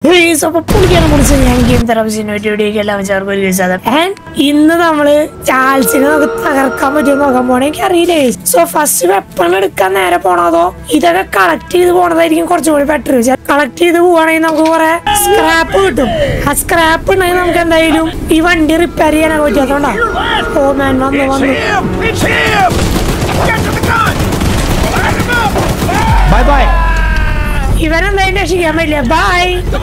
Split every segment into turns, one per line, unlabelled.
Please, അപ്പൊ പുള്ളിക്കാനെ കുറിച്ച് ഞാൻ ഗെയിം തെറാപ്പിസ്റ്റിന് പറ്റിയ വീഡിയോ എല്ലാം ചേർക്കും ഒരു കേസ് ആൻഡ് ഇന്ന് നമ്മള് ചാൾസിനെ നമുക്ക് തകർക്കാൻ പറ്റുമോ നോക്കാൻ പോണേ എനിക്ക് അറിയില്ലേ സോ ഫസ്റ്റ് വെപ്പൺ എടുക്കാൻ നേരെ പോണോ അതോ ഇതൊക്കെ കളക്ട് ചെയ്ത് പോണതായിരിക്കും കുറച്ചും കൂടി ബെറ്റർ കളക്ട് ചെയ്ത് പോവാണെങ്കിൽ നമുക്ക് കുറെ സ്ക്രാപ്പ് കിട്ടും ആ സ്ക്രാപ്പ് ഉണ്ടെങ്കിൽ നമുക്ക് എന്തായാലും ഈ വണ്ടി റിപ്പയർ ചെയ്യാനൊക്കെ പറ്റും അതുകൊണ്ടാ ഓ മാൻ വന്നു വന്നു
him! It's him! Get to the gun! Light him up!
Bye bye
ഇവനെന്തായാലും രക്ഷിക്കാൻ പറ്റില്ല ബൈ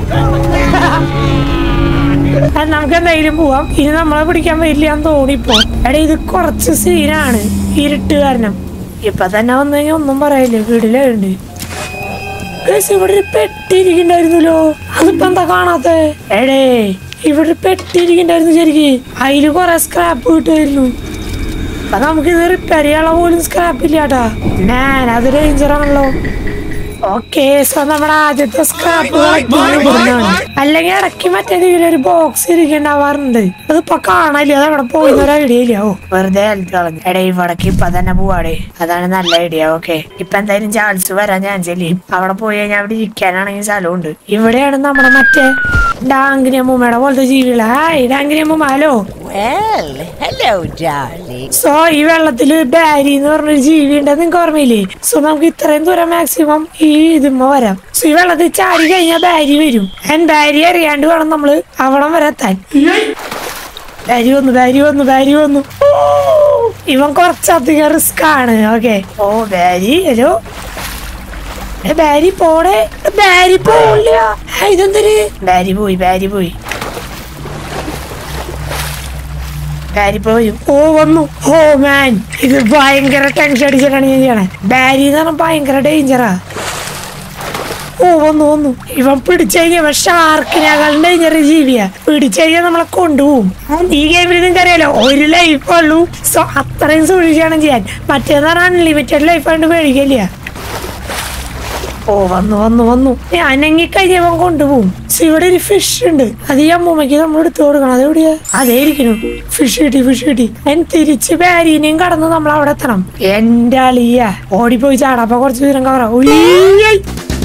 നമുക്ക് എന്തായാലും പോവാം ഇനി നമ്മളെ പിടിക്കാൻ പറ്റില്ല എന്ന് തോന്നിപ്പോ എടാ ഇത് കുറച്ച് സീനാണ് ഇരുട്ട് കാരണം ഇപ്പൊ തന്നെ വന്നു കഴിഞ്ഞാൽ ഒന്നും പറയില്ല വീട്ടിലുണ്ട് ഇവിടെ ഒരു പെട്ടി ഇരിക്കണ്ടായിരുന്നല്ലോ അതിപ്പോ എന്താ കാണാത്ത എടേ ഇവിടെ ഒരു പെട്ടി ഇരിക്കണ്ടായിരുന്നു ശരിക്ക് അതില് കൊറേ സ്ക്രാപ്പ് കിട്ടുമായിരുന്നു അപ്പൊ നമുക്ക് ഇത് റിപ്പയർ ചെയ്യാനുള്ള പോലും സ്ക്രാപ്പ് ഇല്ല കേട്ടാ ഞാൻ അത് ഡേഞ്ചർ ആണല്ലോ ഓക്കെ സോ നമ്മുടെ ആദ്യത്തെ സ്ക്രാപ്പ് അല്ലെങ്കിൽ ഇടയ്ക്ക് മറ്റേ ഒരു ബോക്സ് ഇരിക്കണ്ടാവാറുണ്ട് അതിപ്പോ കാണാനില്ല അത് അവിടെ പോയിന്ന ഒരു ഐഡിയ ഇല്ല ഓ വെറുതെ ഹെൽത്ത് കളഞ്ഞു എടേ ഇവിടേക്ക് ഇപ്പൊ തന്നെ പോവാടേ അതാണ് നല്ല ഐഡിയ ഓക്കെ ഇപ്പൊ എന്തായാലും ചാൻസ് വരാൻ ഞാൻ ചെല്ലും അവിടെ പോയി കഴിഞ്ഞാൽ അവിടെ ഇരിക്കാനാണെങ്കിൽ സ്ഥലമുണ്ട് ഇവിടെയാണ് നമ്മുടെ മറ്റേ ഡാങ്കിനി അമ്മൂമ്മയുടെ പോലത്തെ ജീവികള് ഹായ് ഡാങ്കിനി അമ്മൂമ്മ hello
Well, hello, darling.
So ഈ വെള്ളത്തില് ബാരി എന്ന് പറഞ്ഞൊരു ജീവി ഉണ്ടെന്ന് നിങ്ങൾക്ക് ഓർമ്മയില്ലേ സോ നമുക്ക് ഇത്രയും ദൂരം മാക്സിമം ഈ ഇതുമ്മ വരാം സോ ഈ വെള്ളത്തിൽ ചാടി കഴിഞ്ഞാൽ ബാരി വരും ആൻഡ് ബാരി അറിയാണ്ട് വേണം നമ്മള് അവിടം വരെ എത്താൻ ബാരി വന്നു ബാരി വന്നു ബാരി വന്നു ഓ, ഇവൻ കുറച്ചധികം റിസ്ക് ആണ് ഓക്കെ ഓ ബാരി ഹലോ ഏ, ബാരി പോടെ ബാരി പോവില്ല ആ, ഇതെന്തൊരു ബാരി പോയി ബാരി പോയി ബാരി പോയും ഓ വന്നു ഓ മാൻ ഇത് ഭയങ്കര ടെൻഷൻ അടിച്ചിട്ടാണ് ഞാൻ ചെയ്യണേ ബാരി എന്ന് പറഞ്ഞാൽ ഭയങ്കര ഡേഞ്ചറാ ഓ വന്നു വന്നു ഇവൻ പിടിച്ചു കഴിഞ്ഞാൽ ഇവൻ ഷാർക്കിനേക്കാളും ഡേഞ്ചർ ജീവിയാ പിടിച്ചു കഴിഞ്ഞാൽ നമ്മളെ കൊണ്ടുപോകും ഈ ഗെയിമിൽ നിങ്ങൾക്ക് അറിയാലോ ഒരു ലൈഫ് ഉള്ളൂ സോ അത്രയും സൂക്ഷിച്ചാണ് ചെയ്യാൻ മറ്റേന്ന് പറഞ്ഞാൽ അൺലിമിറ്റഡ് ലൈഫ് ആയിട്ട് മേടിക്കില്ല ഓ വന്നു വന്നു വന്നു അനങ്ങി കഴിഞ്ഞവൻ കൊണ്ടുപോകും പക്ഷെ ഇവിടെ ഒരു ഫിഷ് ഉണ്ട് അത് ഈ അമ്മൂമ്മയ്ക്ക് നമ്മൾ എടുത്തു കൊടുക്കണം അതെവിടെയാ അതേ ഇരിക്കണു ഫിഷ് കിട്ടി ഫിഷ് കിട്ടി അതിന് തിരിച്ച് ബാരീനെയും കടന്ന് നമ്മൾ അവിടെ എത്തണം എന്റെ അളിയ ഓടിപ്പോയി ചാടാപ്പ കുറച്ച് ദൂരം കവറാ ഉയ്യയ്.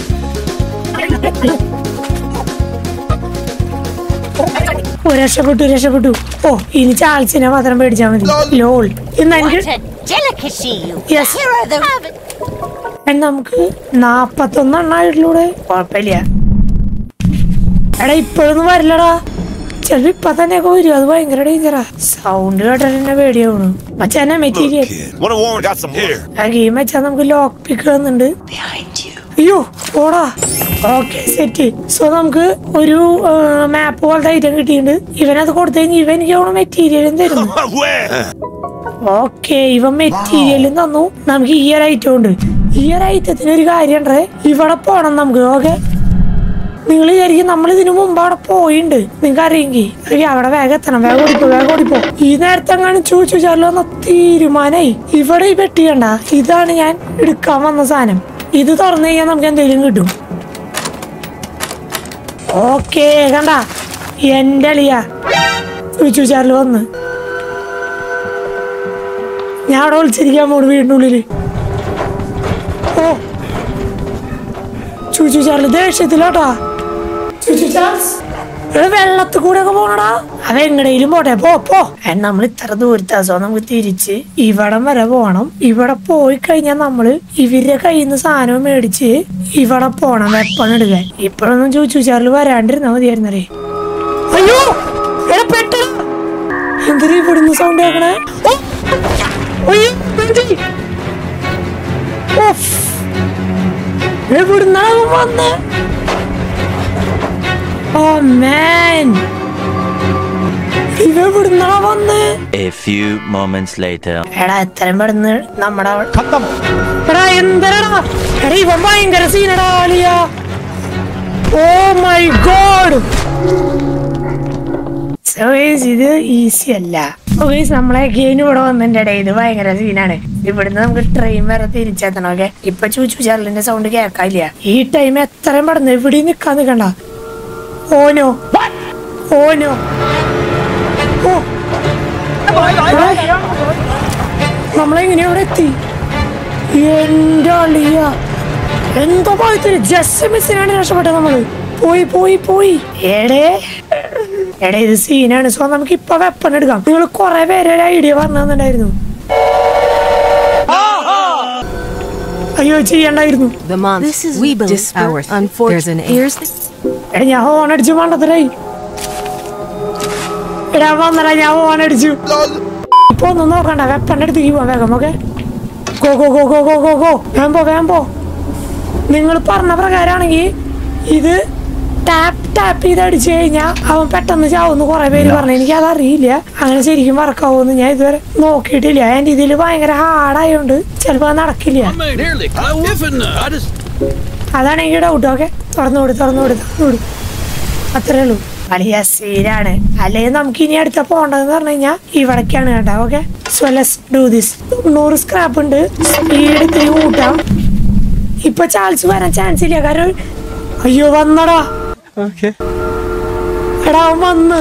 ഓ രക്ഷപ്പെട്ടു രക്ഷപ്പെട്ടു ഓ ഇനി ചാൾസിനെ മാത്രം പേടിച്ചാ മതി ലോൾ ഇന്ന് എനിക്ക്
What a delicacy, you.
Yes.
Here are the.
And നമുക്ക് നാപ്പത്തൊന്നെണ്ണായിട്ടുള്ളൂടെ കുഴപ്പമില്ല എടാ ഇപ്പോഴൊന്നും വരില്ലടാ ചിലപ്പോ ഇപ്പൊ തന്നെയൊക്കെ വരും അത് ഭയങ്കര ഡേഞ്ചറാ സൗണ്ട് കേട്ടിട്ട് തന്നെ പേടിയാവണു മച്ചാനെ material
One of Warren got some here.
ആ ഗെയിം വെച്ചാൽ നമുക്ക് ലോക്ക് പിക്ക് വന്നിട്ടുണ്ട്
Behind you.
അയ്യോ ഓടാ ഓക്കെ സെറ്റ് സോ നമുക്ക് ഒരു മാപ്പ് പോലത്തെ ഐറ്റം കിട്ടിയിട്ടുണ്ട് ഇവനത് കൊടുത്തു കഴിഞ്ഞാൽ ഇവൻ എനിക്ക് തോന്നുന്നു മെറ്റീരിയലും തരുന്നു
Where?
ഓക്കെ ഇവൻ മെറ്റീരിയലും തന്നു നമുക്ക് ഈ ഒരു ഐറ്റം ഉണ്ട് ഈ ഒരു ഐറ്റത്തിന് ഒരു കാര്യമുണ്ട് ഇവിടെ പോണം നമുക്ക് ഓക്കെ നിങ്ങൾ വിചാരിക്കും നമ്മൾ ഇതിനു മുമ്പ് അവിടെ പോയിണ്ട് നിങ്ങൾക്ക് അറിയെങ്കിൽ അയ്യോ അവിടെ വേഗം എത്തണം വേഗം ഓടിപ്പോ വേഗം ഓടിപ്പോ ഈ നേരത്തെ അങ്ങനെ ചോദിച്ചു ചോദിച്ചാലോ തീരുമാനായി ഇവിടെ ഈ പെട്ടി കണ്ട ഇതാണ് ഞാൻ എടുക്കാൻ വന്ന സാധനം ഇത് തുറന്നു കഴിഞ്ഞാൽ നമുക്ക് എന്തെങ്കിലും കിട്ടും ഓക്കെ കണ്ട എന്റെ അളിയ ചോദിച്ചു ചാർല് വന്ന് ഞാൻ അവിടെ വിളിച്ചിരിക്കാൻ പോണു വീടിന്റെ ഉള്ളില് ഓ ചൂച്ചു ചാർല് ദേഷ്യത്തിലോട്ടാ ചൂച്ചു ചാൾസ് ഇവിടെ വെള്ളത്തിൽ കൂടെ ഒക്കെ പോണടാ അവ എങ്ങടേലും പോട്ടെ പോ പോ നമ്മൾ ഇത്ര ദൂരത്താസോ നമുക്ക് തിരിച്ച് ഇവിടം വരെ പോണം ഇവിടെ പോയി കഴിഞ്ഞാൽ നമ്മള് ഇവരുടെ കയ്യിൽ നിന്ന് സാധനം മേടിച്ച് ഇവിടെ പോണം വെപ്പൺ എടുക്കാൻ ഇപ്പോഴൊന്നും ചൂച്ചു ചാർല് വരാണ്ടിരുന്നാ മതിയായിരുന്നേ അയ്യോ എടാ പെട്ടെന്ന് എന്തൊരു ഇവിടുന്ന് സൗണ്ട് കേൾക്കണേ ഓ! അയ്യോ, എന്ത്? ഓഫ്. എവിടുന്നാണ് അവൻ വന്നേ? ഓ മാൻ ഇവ എവിടുന്നാ വന്നേ
A few moments later.
എടാ എത്രയും പെടുന്ന് നമ്മുടെ
ഖത്തം
എടാ എന്തരടാ എടാ ഇവൻ ഭയങ്കര സീനടാ ആലിയ ഓ മൈ ഗോഡ് സോ ഇത് ഈസി അല്ല So guys, നമ്മളെ ഗെയിം ഇവിടെ വന്നിട്ടുണ്ടേ ഇത് ഭയങ്കര സീനാണ് ഇവിടുന്ന് നമുക്ക് ട്രെയിൻ വരെ തിരിച്ചെത്തണം ഓക്കെ ഇപ്പൊ ചൂച്ചു ചാർലിന്റെ സൗണ്ട് കേൾക്കാനില്ല ഈ ടൈം എത്രയും പെടുന്നു ഇവിടെ നിക്കാൻ നിക്കണ്ട ഓനോ ഓനോ ഓ നമ്മളെങ്ങനെ ഇവിടെ എത്തി എന്റെ അളിയ എന്തോ പോയത്തിന് ജസ്റ്റ് മിസ്സിനാണ് രക്ഷപ്പെട്ടത് നമ്മള് പോയി പോയി പോയി എടേ എടേ ഇത് സീനാണ് സോ നമുക്ക് ഇപ്പൊ വെപ്പൺ എടുക്കാം നിങ്ങൾ കുറെ പേര് ഒരു ഐഡിയ പറഞ്ഞു തന്നിട്ടുണ്ടായിരുന്നു അയ്യോ ചെയ്യണ്ടായിരുന്നു
The month we believe our unfortunate There's an
എടാ ഞാൻ ഹോൺ അടിച്ചു വേണ്ടത്രേ എടാ വന്നടാ ഞാൻ ഹോൺ അടിച്ചു ഇപ്പൊ ഒന്നും നോക്കണ്ട വെപ്പൺ എടുത്തേക്ക് പോവാം വേഗം okay go go go go go go go വേഗം പോ വേഗം പോ നിങ്ങൾ പറഞ്ഞ പ്രകാരമാണെങ്കിൽ ഇത് ടാപ്പ് ടാപ്പ് ചെയ്ത് അടിച്ചു കഴിഞ്ഞാൽ അവൻ പെട്ടെന്ന് ചാവുന്ന് കുറെ പേര് പറഞ്ഞു എനിക്ക് അത് അറിയില്ല അങ്ങനെ ശരിക്കും വർക്കാവുമെന്ന് ഞാൻ ഇതുവരെ നോക്കിയിട്ടില്ല എൻ്റെ ഇതിൽ ഭയങ്കര ഹാർഡായോണ്ട് ചിലപ്പോൾ അത് നടക്കില്ല
Nearly. If and I just.
അതാണ് എനിക്ക് ഡൗട്ട് ഓക്കെ തുറന്നു കൊടു തുറന്നു കൊടു തുറന്നു കൊടു അത്രേ ഉള്ളൂ വലിയ സീനാണ് അല്ലെങ്കിൽ നമുക്ക് ഇനി അടുത്ത പോകേണ്ടതെന്ന് പറഞ്ഞു കഴിഞ്ഞാൽ ഇവിടേക്കാണ് കേട്ടോ okay so let's do this തൊണ്ണൂറ് സ്ക്രാപ്പ് ഉണ്ട് സ്പീഡ് ഇത്തിരി കൂട്ടാം ഇപ്പൊ ചാൻസ് വരാൻ ചാൻസ് ഇല്ല കാരണം അയ്യോ വന്നടാ എടാ അവൻ വന്ന്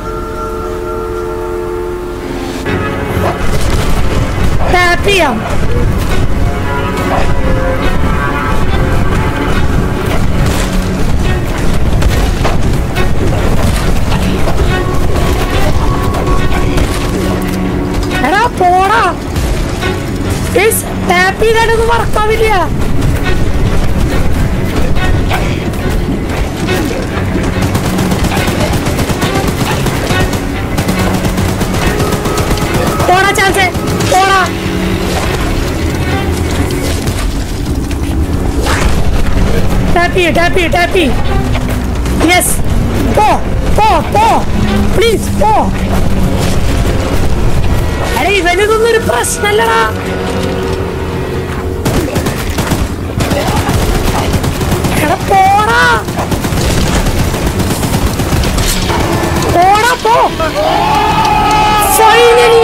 ടാപ്പ് ചെയ്യാം എടാ പോടാ ടാപ്പ് ചെയ്താലൊന്നും മറക്കാവില്ല പോടാ ചാൻസ് പോടാ ടാപ്പ് ചെയ്യ ടാപ്പ് ചെയ്യ ടാപ്പ് ചെയ്യ യെസ് പോ പോ പോ പ്ലീസ് പോ എടാ ഇവനിതൊന്നും ഒരു പ്രശ്നല്ലടാ എടാ പോടാ പോടാ പോ ഫൈനലി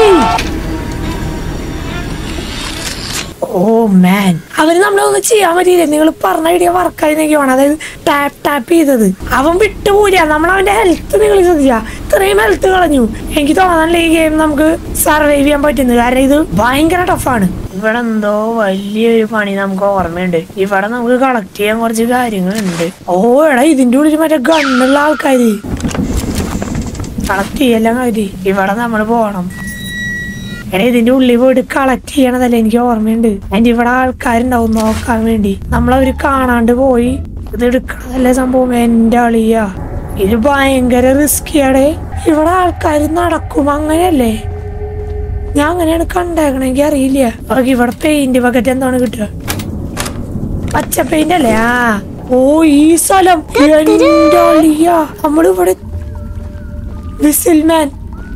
ഓ മാൻ അവര് നമ്മളൊന്നും ചെയ്യാൻ പറ്റിയില്ല നിങ്ങൾ പറഞ്ഞ ഐഡിയ വർക്കായി നിൽക്കുവാണ് അതായത് ടാപ്പ് ടാപ്പ് ചെയ്തത് അവൻ വിട്ടുപോല നമ്മൾ അവന്റെ ഹെൽത്ത് നിങ്ങൾ ശ്രദ്ധിച്ച ഇത്രയും ഹെൽത്ത് കളഞ്ഞു എനിക്ക് തോന്നാനില്ല ഈ ഗെയിം നമുക്ക് സർവൈവ് ചെയ്യാൻ പറ്റുന്നത് കാരണം ഇത് ഭയങ്കര ടഫാണ് ഇവിടെ എന്തോ വലിയൊരു പണി നമുക്ക് ഓർമ്മയുണ്ട് ഇവിടെ നമുക്ക് കളക്ട് ചെയ്യാൻ കുറച്ച് കാര്യങ്ങളുണ്ട് ഓ എടാ ഇതിന്റെ ഉള്ളിൽ മറ്റേ ഗണ്ണുള്ള ആൾക്കാര് കളക്ട് ചെയ്യെല്ലാം കാര്യം ഇവിടെ നമ്മൾ പോകണം എടാ ഇതിന്റെ ഉള്ളിൽ പോയിട്ട് കളക്ട് ചെയ്യണതല്ലേ എനിക്ക് ഓർമ്മയുണ്ട് അതിന്റെ ഇവിടെ ആൾക്കാരുണ്ടാവും നോക്കാൻ വേണ്ടി നമ്മളവര് കാണാണ്ട് പോയി ഇത് എടുക്കണതല്ലേ സംഭവം എന്റെ അളിയ ഇത് ഭയങ്കര റിസ്കിയാടേ ഇവിടെ ആൾക്കാർ നടക്കും അങ്ങനെയല്ലേ ഞാൻ അങ്ങനെയാണ് കണ്ടേക്കണെങ്കി അറിയില്ല അവർക്ക് ഇവിടെ പെയിന്റ് ബക്കറ്റ് എന്താണ് കിട്ടുക പച്ച പെയിന്റ് അല്ലേ ആ ഓ ഈ സ്ഥലം എന്റെ അളിയ നമ്മളിവിടെ വിസിൽമാൻ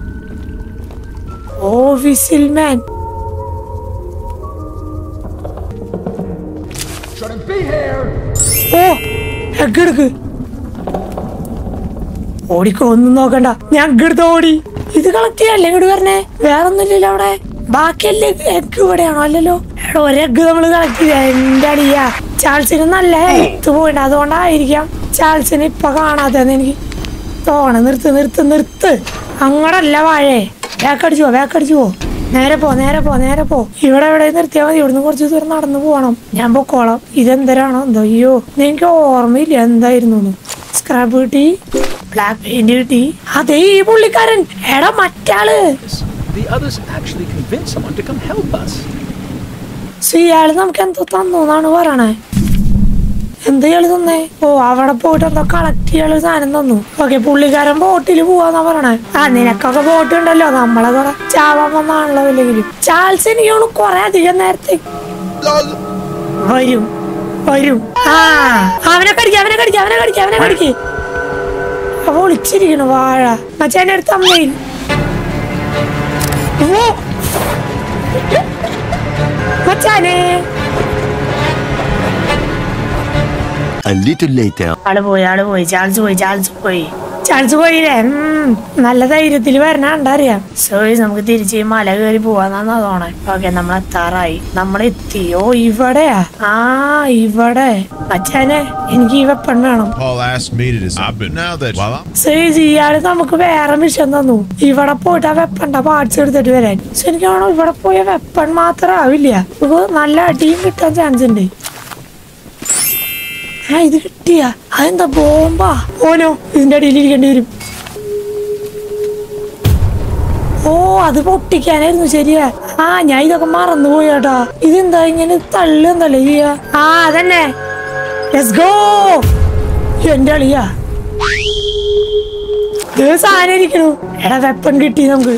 ഓ വിസിൽമാൻ ഓ എഗ് എടുക്ക് ഓടിക്കോ ഒന്നും നോക്കണ്ട ഞാൻ എഗ് എടുത്ത് ഓടി ഇത് കളക്ട് ചെയ്യല്ലേ ഇങ്ങോട്ട് വരണേ വേറെ ഒന്നുമില്ലല്ലോ അവിടെ ബാക്കിയല്ലേ എഗ് ഇവിടെയാണോ അല്ലല്ലോ എടാ ഒരു എഗ് നമ്മൾ കളക്ട് ചെയ്ത എന്റെ അടിയാ ചാൾസിന് നല്ല ഹെൽത്ത് പോയിട്ടുണ്ട് അതുകൊണ്ടായിരിക്കാം ചാൾസിന് ഇപ്പൊ കാണാത്തതെന്ന് എനിക്ക് തോണ നിർത്ത് നിർത്ത് നിർത്ത് അങ്ങടല്ല വാഴേ വേക്കടിച്ചു പോ വേക്കടിച്ചു പോ നേരെ പോ നേരെ പോ നേരെ പോ ഇവിടെ എവിടെ നിർത്തിയാൽ മതി ഇവിടുന്ന് കുറച്ച് ദൂരം നടന്നു പോകണം ഞാൻ പൊക്കോളാം ഇതെന്തരാണോ എന്തോ അയ്യോ ഇത് എനിക്ക് ഓർമ്മയില്ല എന്തായിരുന്നു സ്ക്രാപ്പ് കിട്ടി ബ്ലാക്ക് പെയിന്റ് കിട്ടി അതേ ഈ പുള്ളിക്കാരൻ എടാ മറ്റാള്
The others actually convinced someone to come help us.
So ഇയാള് നമുക്ക് എന്തോ തന്നു എന്നാണ് പറയണേ എന്താ ഇയാള് തന്നേ ഓ അവിടെ പോയിട്ട് എന്തോ കളക്ട് ചെയ്യാനുള്ള സാധനം തന്നു ഓക്കെ പുള്ളിക്കാരൻ ബോട്ടിൽ പോവാന്നാ പറയണേ ആ നിനക്കൊക്കെ ബോട്ട് ഉണ്ടല്ലോ നമ്മളെ കൂടെ ചാവാൻ വന്നാണല്ലോ ഇല്ലെങ്കിലും ചാൾസ് എനിക്ക് തോന്നുന്നു കൊറേ അധികം നേരത്തെ വരും വരും ആ അവനെ കടിക്ക അവനെ കടിക്ക അവനെ കടിക്ക അവനെ കടിക്ക് അവ ഒളിച്ചിരിക്കണു വാഴ മച്ചാന്റെ അടുത്ത് അമ്മയിൽ ഓ മച്ചാനെ
A little later.
ആള് പോയി ആള് പോയി ചാൾസ് പോയി ചാൾസ് പോയി ചാൾസ് പോയില്ലേ ഉം, നല്ല ധൈര്യത്തിൽ വരണ കണ്ടറിയാം സോ നമുക്ക് തിരിച്ച് ഈ മല കയറി പോവാന്നാ തോണേ ഓക്കെ നമ്മൾ എത്താറായി നമ്മൾ എത്തി ഓ ഇവിടെയാ ആ ഇവിടെ മച്ചാനെ എനിക്ക് ഈ വെപ്പൺ വേണം
Paul asked me to decide. But now that while I'm
so ഇയാള് നമുക്ക് വേറെ മിഷൻ തന്നു ഇവിടെ പോയിട്ട് ആ വെപ്പണ്ട പാർട്സ് എടുത്തിട്ട് വരാൻ സോ എനിക്ക് വേണം ഇവിടെ പോയ വെപ്പൺ മാത്രം ആവില്ല നമുക്ക് നല്ല അടിയും കിട്ടാൻ ചാൻസ് ഉണ്ട് ആ ഇത് കിട്ടിയ അതെന്താ ബോംബാ ഓനോ ഇതിന്റെ അടിയിൽ ഇരിക്കേണ്ടി വരും ഓ അത് പൊട്ടിക്കാനായിരുന്നു ശരിയാ ആ ഞാൻ ഇതൊക്കെ മറന്നുപോയി കേട്ടാ ഇതെന്താ ഇങ്ങനെ തള്ളുന്നല്ലേ ചെയ്യാ ആ അതന്നെ ലെറ്റ്സ് ഗോ എന്റെ അളിയാ ഇത് സാധനം ഇരിക്കണു എടാ വെപ്പൺ കിട്ടി നമുക്ക്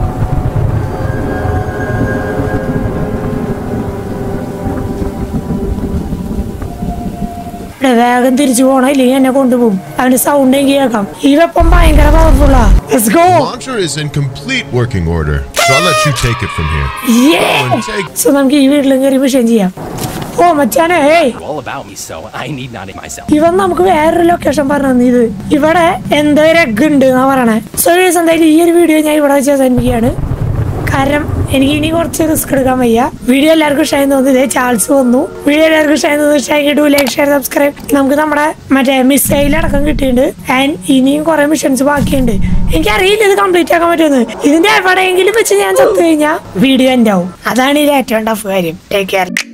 എടാ, വേഗം തിരിച്ചു പോണം ഇല്ലെങ്കിൽ എന്നെ കൊണ്ടുപോകും അവന്റെ സൗണ്ട് എനിക്ക് കേൾക്കാം ഈ വെപ്പം ഭയങ്കര പവർഫുള്ളാ let's go
Launcher is in complete working order, so I'll let you take it from here.
So നമുക്ക് ഈ വീട്ടിലും കയറി വിഷയം ചെയ്യാം ഓ മച്ചാനെ hey
all about me, so I need not name myself.
ഇവൻ നമുക്ക് വേറൊരു ലൊക്കേഷൻ പറഞ്ഞു തന്നു ഇത് ഇവിടെ എന്തോ ഒരു എഗ് ഉണ്ട് എന്നാ പറയണേ സോ ഗൈസ് എന്തായാലും ഈ ഒരു വീഡിയോ ഞാൻ ഇവിടെ വെച്ച് അവസാനിപ്പിക്കുകയാണ് കാരണം എനിക്ക് ഇനി കുറച്ച് റിസ്ക് എടുക്കാൻ വയ്യ വീഡിയോ എല്ലാവർക്കും ഇഷ്ടമായി തോന്നുന്നു ചാൾസ് വന്നു വീഡിയോ എല്ലാവർക്കും ഇഷ്ടമായി തോന്നുന്നു ഇഷ്ടമായി ടു ലൈക്ക് ഷെയർ സബ്സ്ക്രൈബ് നമുക്ക് നമ്മുടെ മറ്റേ മിസൈൽ അടക്കം കിട്ടിയിട്ടുണ്ട് ആൻഡ് ഇനിയും കുറെ മിഷൻസ് ബാക്കിയുണ്ട് എനിക്കറിയില്ല ഇത് കംപ്ലീറ്റ് ആക്കാൻ പറ്റുമെന്ന് ഇതിന്റെ എവിടെയെങ്കിലും വെച്ച് ഞാൻ ചത്തു കഴിഞ്ഞാൽ വീഡിയോ എൻ്റെ ആവും അതാണ് ഇതിൽ ഏറ്റവും ടഫ് കാര്യം ടേക്ക് കെയർ